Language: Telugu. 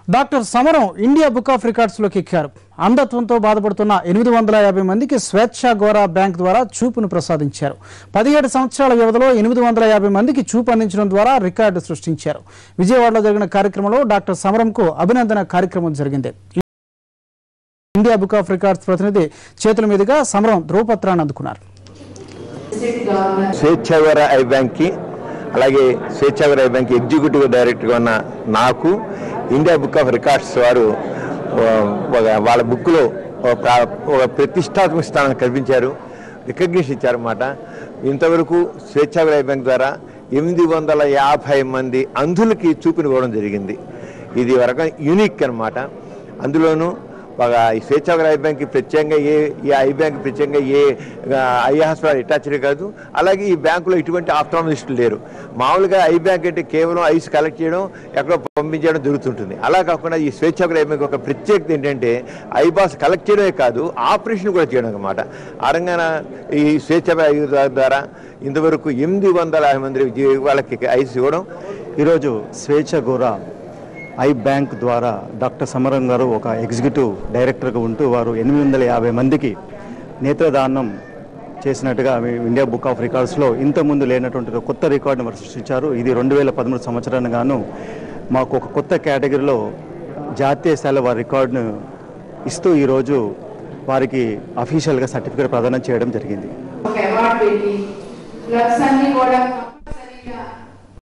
డాక్టర్ సమరం ఇండియా బుక్ ఆఫ్ రికార్డ్స్లోకి ఎక్కారు అంధత్వంతో బాధపడుతున్న ఎనిమిది వందల యాభై మందికి స్వేచ్ఛ గోరా బ్యాంక్ ద్వారా చూపును ప్రసాదించారు పదిహేడు సంవత్సరాల వ్యవధిలో ఎనిమిది వందల యాభై మందికి చూపు అందించడం ద్వారా రికార్డు సృష్టించారు విజయవాడలో జరిగిన కార్యక్రమంలో డాక్టర్ సమరంకు అభినందన కార్యక్రమం జరిగింది ఇండియా బుక్ ఆఫ్ రికార్డ్స్ ప్రతినిధి చేతుల మీదుగా సమరం ధ్రువపత్రాన్ని అందుకున్నారు స్వేచ్ఛావర ఐ బ్యాంక్కి అలాగే స్వేచ్ఛావర ఐ బ్యాంక్ ఎగ్జిక్యూటివ్ డైరెక్టర్గా ఉన్న నాకు ఇండియా బుక్ ఆఫ్ రికార్డ్స్ వారు ఆ, ఒక- వాళ్ళ బుక్లో ఒక ప్రా- ఒక ప్రతిష్టాత్మక స్థానాన్ని కల్పించారు రికగ్నిషన్ ఇచ్చారన్నమాట ఇంతవరకు స్వేచ్ఛావర ఐ బ్యాంక్ ద్వారా ఎనిమిది వందల యాభై మంది అంధులకి చూపినివ్వడం జరిగింది ఇది వరకు యూనిక్ అన్నమాట అందులోనూ ఒక ఈ స్వేచ్ఛాగర ఐ బ్యాంక్ ప్రత్యేకంగా ఏ ఈ ఐ బ్యాంక్ ప్రత్యేకంగా ఏ ఆ, ఐ హాస్పిటల్ అటాచ్డ్ కాదు అలాగే ఈ బ్యాంకులో ఇటువంటి ఆప్థాలజిస్టులు లేరు మామూలుగా ఐ బ్యాంక్ అంటే కేవలం ఐస్ కలెక్ట్ చేయడం ఎక్కడో పంపించడం జరుగుతుంటుంది అలా కాకుండా ఈ స్వేచ్ఛాగర ఐ బ్యాంక్ ఒక ప్రత్యేకత ఏంటంటే ఐ బాస్ కలెక్ట్ చేయడమే కాదు ఆపరేషన్ కూడా చేయడం అనమాట అరంగాన ఈ స్వేచ్ఛాగర ఐ ద్వారా ఇంతవరకు ఎనిమిది వందల యాభై మంది జీ- వాళ్ళకి ఐస్ ఇవ్వడం ఈరోజు స్వేచ్ఛ గోరా ఐ బ్యాంక్ ద్వారా డాక్టర్ సమరం గారు ఒక ఎగ్జిక్యూటివ్ డైరెక్టర్గా ఉంటూ వారు ఎనిమిది వందల యాభై మందికి నేత్రదానం చేసినట్టుగా మీ ఇండియా బుక్ ఆఫ్ రికార్డ్స్లో ఇంతకుముందు లేనటువంటి ఒక కొత్త రికార్డును వారు సృష్టించారు ఇది రెండు వేల పదమూడు సంవత్సరాన్ని గాను మాకు ఒక కొత్త కేటగిరీలో జాతీయ స్థాయిలో వారి రికార్డును ఇస్తూ ఈరోజు వారికి అఫీషియల్గా సర్టిఫికేట్ ప్రదానం చేయడం జరిగింది ఒక అవార్డు పెట్టి ప్లగ్స్ అన్ని కూడా